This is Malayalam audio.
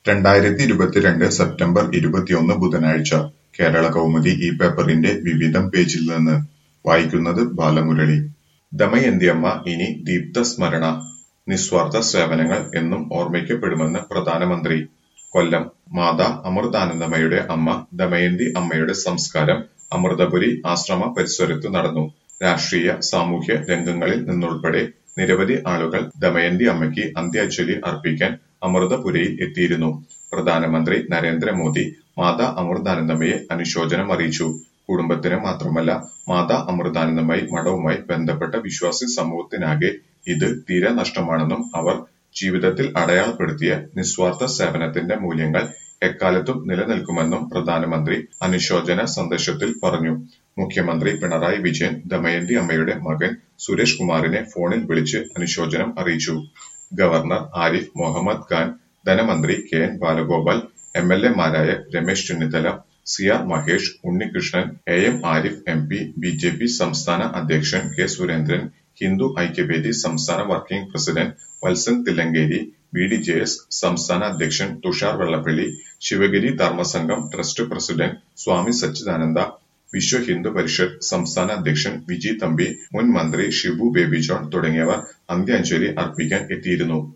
രണ്ടായിരത്തി ഇരുപത്തിരണ്ട് സെപ്റ്റംബർ ഇരുപത്തിയൊന്ന് ബുധനാഴ്ച കേരള കൗമുദി ഈ പേപ്പറിന്റെ വിവിധം പേജിൽ നിന്ന് വായിക്കുന്നത് ബാലമുരളി ദമയന്തിയമ്മ ഇനി ദീപ്തസ്മരണ നിസ്വാർത്ഥ സേവനങ്ങൾ എന്നും ഓർമ്മിക്കപ്പെടുമെന്ന് പ്രധാനമന്ത്രി കൊല്ലം മാതാ അമൃതാനന്ദമയുടെ അമ്മ ദമയന്തി അമ്മയുടെ സംസ്കാരം അമൃതപുരി ആശ്രമ പരിസരത്തു നടന്നു രാഷ്ട്രീയ സാമൂഹ്യ രംഗങ്ങളിൽ നിന്നുൾപ്പെടെ നിരവധി ആളുകൾ ദമയന്തി അമ്മയ്ക്ക് അന്ത്യാഞ്ജലി അർപ്പിക്കാൻ അമൃതപുരയിൽ എത്തിയിരുന്നു പ്രധാനമന്ത്രി നരേന്ദ്രമോദി മാതാ അമൃതാനന്ദമയെ അനുശോചനം അറിയിച്ചു കുടുംബത്തിന് മാത്രമല്ല മാതാ അമൃതാനന്ദമയി മഠവുമായി ബന്ധപ്പെട്ട വിശ്വാസി സമൂഹത്തിനാകെ ഇത് തീരെ നഷ്ടമാണെന്നും അവർ ജീവിതത്തിൽ അടയാളപ്പെടുത്തിയ നിസ്വാർത്ഥ സേവനത്തിന്റെ മൂല്യങ്ങൾ എക്കാലത്തും നിലനിൽക്കുമെന്നും പ്രധാനമന്ത്രി അനുശോചന സന്ദേശത്തിൽ പറഞ്ഞു മുഖ്യമന്ത്രി പിണറായി വിജയൻ ദമയന്തി അമ്മയുടെ മകൻ സുരേഷ് കുമാറിനെ ഫോണിൽ വിളിച്ച് അനുശോചനം അറിയിച്ചു ഗവർണർ ആരിഫ് മുഹമ്മദ് ഖാൻ ധനമന്ത്രി K N Balagopal M L എമാരായ Ramesh Chennithala C R Mahesh Unnikrishnan A M Arif M P B J P സംസ്ഥാന അധ്യക്ഷൻ കെ സുരേന്ദ്രൻ ഹിന്ദു ഐക്യവേദി സംസ്ഥാന working president Valsan Thillankeri B D J S സംസ്ഥാന അധ്യക്ഷൻ തുഷാർ വെള്ളപ്പള്ളി ശിവഗിരി ധർമ്മസംഘം ട്രസ്റ്റ് പ്രസിഡന്റ് സ്വാമി സച്ചിദാനന്ദ വിശ്വ ഹിന്ദു പരിഷത്ത് സംസ്ഥാന അധ്യക്ഷൻ വിജി തമ്പി മുൻ മന്ത്രി ഷിബു ബേബി ജോൺ തുടങ്ങിയവർ അന്ത്യാഞ്ജലി അർപ്പിക്കാൻ എത്തിയിരുന്നു